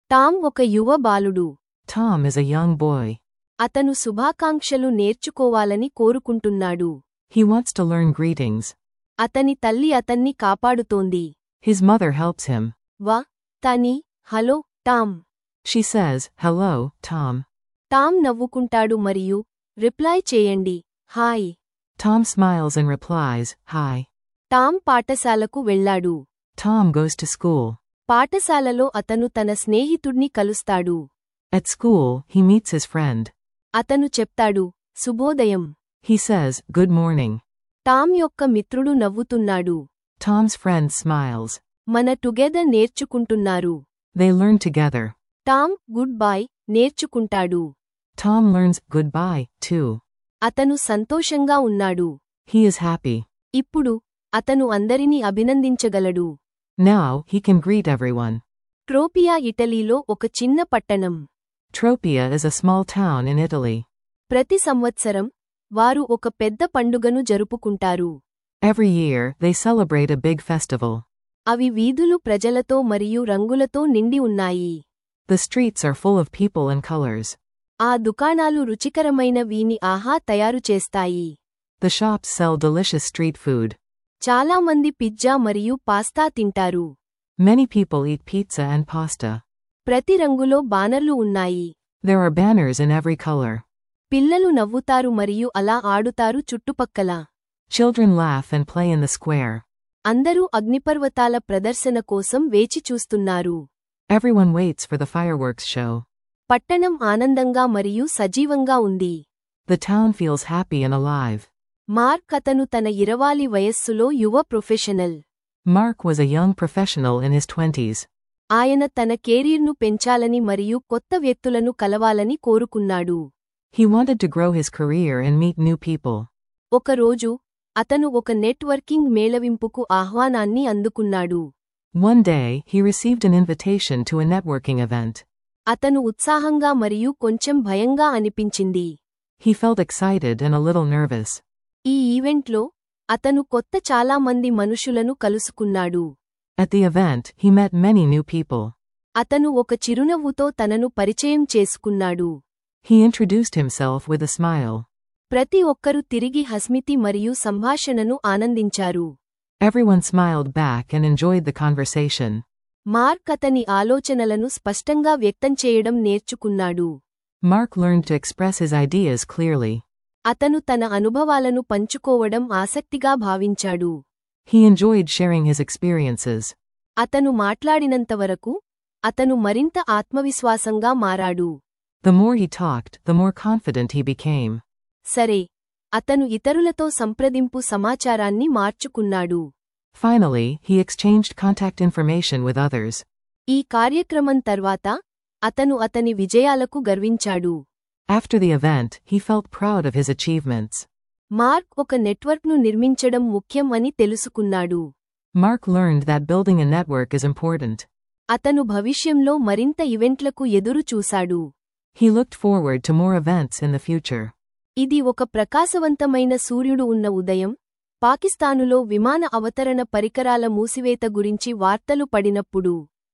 Tom ఒక యువ బాలుడు Tom is a young boy. అతను శుభాకాంక్షలు నేర్చుకోవాలని కోరుకుంటున్నాడు He wants to learn greetings. అతని తల్లి అతన్ని కాపాడుతోంది His mother helps him. వా తని hello Tom She says, Hello, Tom. Tom నవ్వుకుంటాడు మరియు రిప్లై చేయండి hi Tom smiles and replies, Hi. Tom పాఠశాలకు వెళ్ళాడు Tom goes to school. పాఠశాలలో అతను తన స్నేహితుడ్ని కలుస్తాడు At school, he meets his friend. అతను చెప్తాడు శుభోదయం He says, Good morning. Tom యొక్క మిత్రుడు నవ్వుతున్నాడు Tom's friend smiles. మన టుగెదర్ నేర్చుకుంటున్నారు They learn together. Tom good boy నేర్చుకుంటాడు Tom learns goodbye, too. అతను సంతోషంగా ఉన్నాడు He is happy. ఇప్పుడు అతను అందరినీ అభినందించగలడు Now, he can greet everyone. ట్రోపియా ఇటలీలో ఒక చిన్న పట్టణం Tropea is a small town in Italy. ప్రతి సంవత్సరం వారు ఒక పెద్ద పండుగను జరుపుకుంటారు Every year, they celebrate a big festival. అవి వీధులు ప్రజలతో మరియు రంగులతో నిండి ఉన్నాయి The streets are full of people and colors. ఆ దుకాణాలు రుచికరమైన వీని ఆహా తయారు చేస్తాయి The shops sell delicious street food. చాలామంది పిజ్జా మరియు పాస్తా తింటారు Many people eat pizza and pasta. ప్రతి రంగులో బానర్లు ఉన్నాయి There are banners in every color. పిల్లలు నవ్వుతారు మరియు అలా ఆడుతారు చుట్టుపక్కల Children laugh and play in the square. అందరూ అగ్నిపర్వతాల ప్రదర్శన కోసం వేచి చూస్తున్నారు Everyone waits for the fireworks show. పట్టణం ఆనందంగా మరియు సజీవంగా ఉంది The town feels happy and alive. Mark అతను తన ఇరవాలి వయస్సులో యువ professional Mark was a young professional in his 20s. ఆయన తన కెరీర్ను పెంచాలని మరియు కొత్త వ్యక్తులను కలవాలని కోరుకున్నాడు He wanted to grow his career and meet new people. ఒకరోజు అతను ఒక నెట్వర్కింగ్ మేళవింపుకు ఆహ్వానాన్ని అందుకున్నాడు One day, he received an invitation to a networking event. అతను ఉత్సాహంగా మరియు కొంచెం భయంగా అనిపించింది He felt excited and a little nervous. ఈ ఈవెంట్లో అతను కొత్త చాలామంది మనుషులను కలుసుకున్నాడు At the event, he met many new people. అతను ఒక చిరునవ్వుతో తనను పరిచయం చేసుకున్నాడు He introduced himself with a smile. ప్రతి ఒక్కరూ తిరిగి హస్మితి మరియు సంభాషణను ఆనందించారు Everyone smiled back and enjoyed the conversation. Mark అతని ఆలోచనలను స్పష్టంగా వ్యక్తం చేయడం నేర్చుకున్నాడు Mark learned to express his ideas clearly. అతను తన అనుభవాలను పంచుకోవడం ఆసక్తిగా భావించాడు He enjoyed sharing his experiences. అతను మాట్లాడినంతవరకు అతను మరింత ఆత్మవిశ్వాసంగా మారాడు The more he talked, the more confident he became. సరే అతను ఇతరులతో సంప్రదింపు సమాచారాన్ని మార్చుకున్నాడు Finally, he exchanged contact information with others. ఈ కార్యక్రమం తర్వాత అతను అతని విజయాలకు గర్వించాడు After the event, he felt proud of his achievements. Mark ఒక నెట్వర్క్ను నిర్మించడం ముఖ్యం అని తెలుసుకున్నాడు Mark learned that building a network is important. అతను భవిష్యంలో మరింత ఈవెంట్లకు ఎదురు చూశాడు He looked forward to more events in the future. ఇది ఒక ప్రకాశవంతమైన సూర్యుడు ఉన్న ఉదయం పాకిస్తానులో విమాన అవతరణ పరికరాల మూసివేత గురించి వార్తలు పడినప్పుడు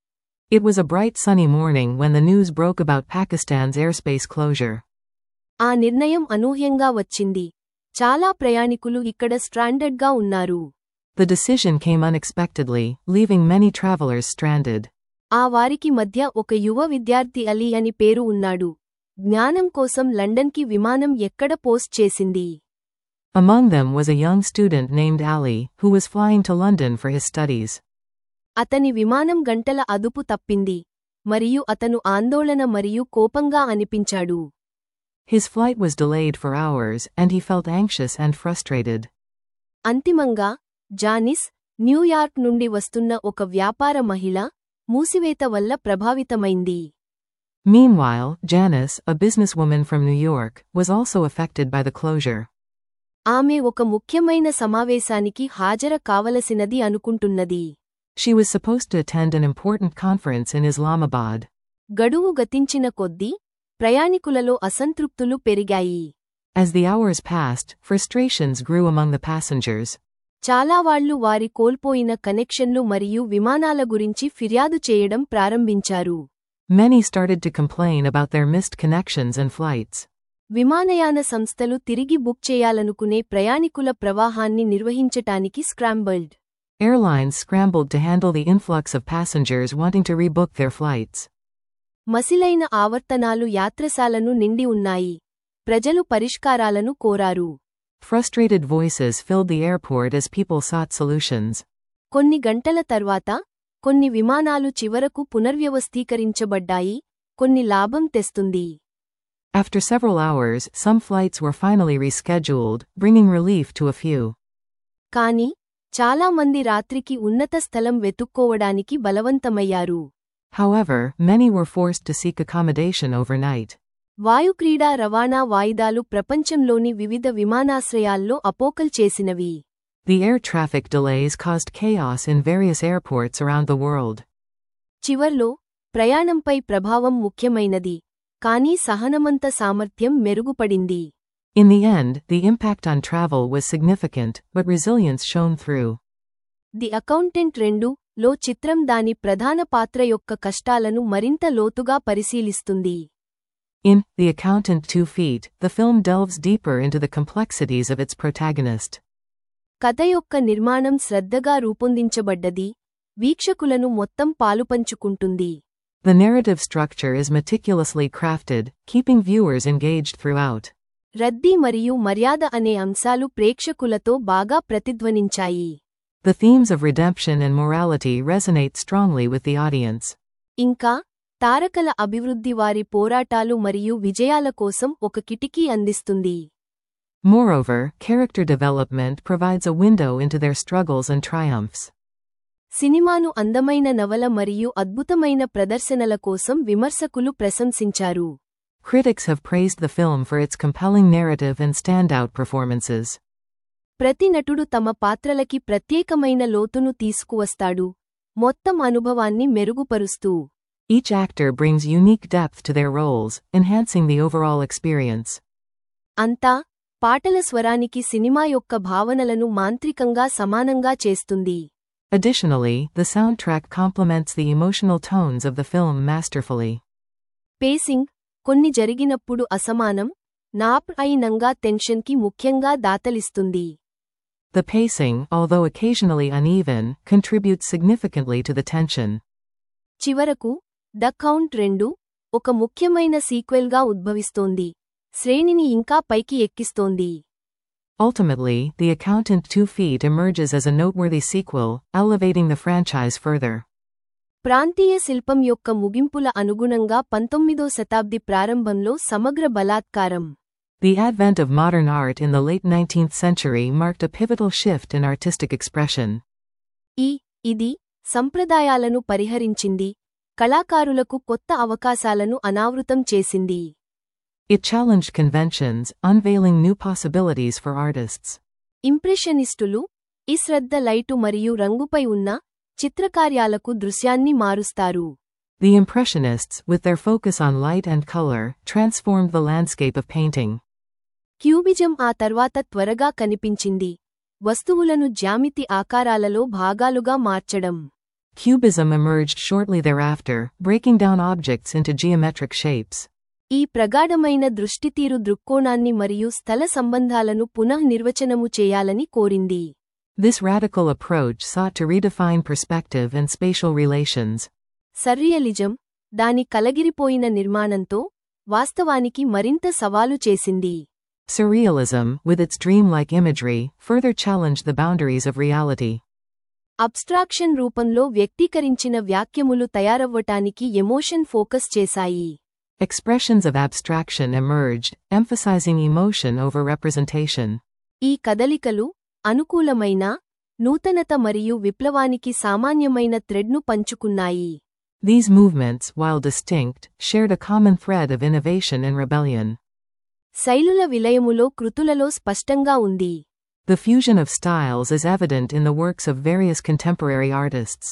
It was a bright sunny morning when the news broke about Pakistan's airspace closure. ఆ నిర్ణయం అనూహ్యంగా వచ్చింది చాలా ప్రయాణికులు ఇక్కడ స్ట్రాండెడ్గా ఉన్నారు The decision came unexpectedly, leaving many travelers stranded. ఆ వారికి మధ్య ఒక యువ విద్యార్థి అలీ అని పేరు ఉన్నాడు జ్ఞానం కోసం లండన్కి విమానం ఎక్కడ పోస్ట్ చేసింది Among them was a young student named Ali, who was flying to London for his studies. అతని విమానం గంటల అదుపు తప్పింది మరియు అతను ఆందోళన మరియు కోపంగా అనిపించాడు His flight was delayed for hours, and he felt anxious and frustrated. అంతిమంగా జానిస్ న్యూయార్క్ నుండి వస్తున్న ఒక వ్యాపార మహిళ మూసివేత వల్ల ప్రభావితమైంది Meanwhile, Janice, a businesswoman from New York, was also affected by the closure. ఆమె ఒక ముఖ్యమైన సమావేశానికి హాజర కావలసినది అనుకుంటున్నది She was supposed to attend an important conference in Islamabad. గడువు గతించిన కొద్దీ ప్రయాణికులలో అసంతృప్తులు పెరిగాయి As the hours passed, frustrations grew among the passengers. చాలా వాళ్లు వారి కోల్పోయిన కనెక్షన్లు మరియు విమానాల గురించి ఫిర్యాదు చేయడం ప్రారంభించారు Many started to complain about their missed connections and flights. విమానయాన సంస్థలు తిరిగి బుక్ చేయాలనుకునే ప్రయాణికుల ప్రవాహాన్ని నిర్వహించటానికి స్క్రాంబల్డ్ Airlines scrambled to handle the influx of passengers wanting to rebook their flights. మసిలైన ఆవర్తనాలు యాత్రశాలను నిండి ఉన్నాయి ప్రజలు పరిష్కారాలను కోరారు Frustrated voices filled the airport as people sought solutions. కొన్ని గంటల తర్వాత కొన్ని విమానాలు చివరకు పునర్వ్యవస్థీకరించబడ్డాయి కొన్ని లాభం తెస్తుంది After several hours, some flights were finally rescheduled, bringing relief to a few. కాని చాలా మంది రాత్రికి ఉన్నత స్థలం వెతుక్కోవడానికి బలవంతమయ్యారు However, many were forced to seek accommodation overnight. వాయుక్రీడా రవాణా వాయిదాలు ప్రపంచంలోని వివిధ విమానాశ్రయాల్లో అపోకల్ చేసినవి The air traffic delays caused chaos in various airports around the world. చివర్లో ప్రయాణంపై ప్రభావం ముఖ్యమైనది కానీ సహనమంత సామర్థ్యం మెరుగుపడింది In the end, the impact on travel was significant, but resilience shone through. The accountant రెండు లో చిత్రం దాని ప్రధాన పాత్ర యొక్క కష్టాలను మరింత లోతుగా పరిశీలిస్తుంది In The Accountant Two Feet, the film delves deeper into the complexities of its protagonist. కథ యొక్క నిర్మాణం శ్రద్ధగా రూపొందించబడ్డది వీక్షకులను మొత్తం పాలుపంచుకుంటుంది The narrative structure is meticulously crafted, keeping viewers engaged throughout. రద్దీ మరియు మర్యాద అనే అంశాలు ప్రేక్షకులతో బాగా ప్రతిధ్వనించాయి The themes of redemption and morality resonate strongly with the audience. ఇంకా తారకల అభివృద్ధి వారి పోరాటాలు మరియు విజయాల కోసం ఒక కిటికీ అందిస్తుంది Moreover, character development provides a window into their struggles and triumphs. సినిమాను అందమైన నవల మరియు అద్భుతమైన ప్రదర్శనల కోసం విమర్శకులు ప్రశంసించారు Critics have praised the film for its compelling narrative and standout performances. ప్రతి నటుడు తమ పాత్రలకి ప్రత్యేకమైన లోతును తీసుకువస్తాడు మొత్తం అనుభవాన్ని మెరుగుపరుస్తూ Each actor brings unique depth to their roles, enhancing the overall experience. అంతా పాటల స్వరానికి సినిమా యొక్క భావనలను మాంత్రికంగా సమానంగా చేస్తుంది Additionally, the soundtrack complements the emotional tones of the film masterfully. Pacing కొన్ని జరిగినప్పుడు అసమానం నాప్ అయినంగా టెన్షన్కి ముఖ్యంగా దాతలిస్తుంది The pacing, although occasionally uneven, contributes significantly to the tension. చివరకు ద కౌంట్ రెండు ఒక ముఖ్యమైన సీక్వెల్గా ఉద్భవిస్తోంది శ్రేణిని ఇంకా పైకి ఎక్కిస్తోంది Ultimately, The Accountant Two Feet emerges as a noteworthy sequel, elevating the franchise further. ప్రాంతీయ శిల్పం యొక్క ముగింపుల అనుగుణంగా పంతొమ్మిదో శతాబ్ది ప్రారంభంలో సమగ్ర బలాత్కారం The advent of modern art in the late 19th century marked a pivotal shift in artistic expression. ఈ ఇది సంప్రదాయాలను పరిహరించింది కళాకారులకు కొత్త అవకాశాలను అనావృతం చేసింది It challenged conventions, unveiling new possibilities for artists. ఇంప్రెషనిస్టులు ఈ శ్రద్ధ లైటు మరియు రంగుపై ఉన్న చిత్రకార్యాలకు దృశ్యాన్ని మారుస్తారు The Impressionists, with their focus on light and color, transformed the landscape of painting. Cubism ఆ తర్వాత త్వరగా కనిపించింది వస్తువులను జ్యామితి ఆకారాలలో భాగాలుగా మార్చడం Cubism emerged shortly thereafter, breaking down objects into geometric shapes. ఈ ప్రగాఢమైన దృష్టితీరు దృక్కోణాన్ని మరియు స్థల సంబంధాలను పునః నిర్వచనము చేయాలని కోరింది This radical approach sought to redefine perspective and spatial relations. Surrealism దాని కలగిరిపోయిన నిర్మాణంతో వాస్తవానికి మరింత సవాలు చేసింది Surrealism, with its dreamlike imagery, further challenged the boundaries of reality. Abstraction రూపంలో వ్యక్తీకరించిన వ్యాఖ్యములు తయారవ్వటానికి ఎమోషన్ ఫోకస్ చేశాయి Expressions of abstraction emerged, emphasizing emotion over representation. ఈ కదలికలు అనుకూలమైన నూతనత మరియు విప్లవానికి సామాన్యమైన థ్రెడ్ను పంచుకున్నాయి These movements, while distinct, shared a common thread of innovation and rebellion. శైలుల విలయములో కృతులలో స్పష్టంగా ఉంది The fusion of styles is evident in the works of various contemporary artists.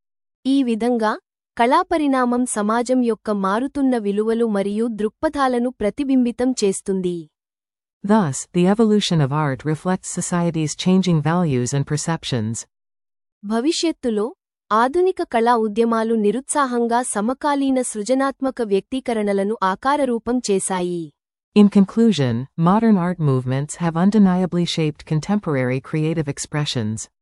ఈ విధంగా కళాపరిణామం సమాజం యొక్క మారుతున్న విలువలు మరియు దృక్పథాలను ప్రతిబింబితం చేస్తుంది Thus, the evolution of art reflects society's changing values and perceptions. భవిష్యత్తులో ఆధునిక కళా ఉద్యమాలు నిరుత్సాహంగా సమకాలీన సృజనాత్మక వ్యక్తీకరణలను ఆకారరూపం చేశాయి In conclusion, modern art movements have undeniably shaped contemporary creative expressions.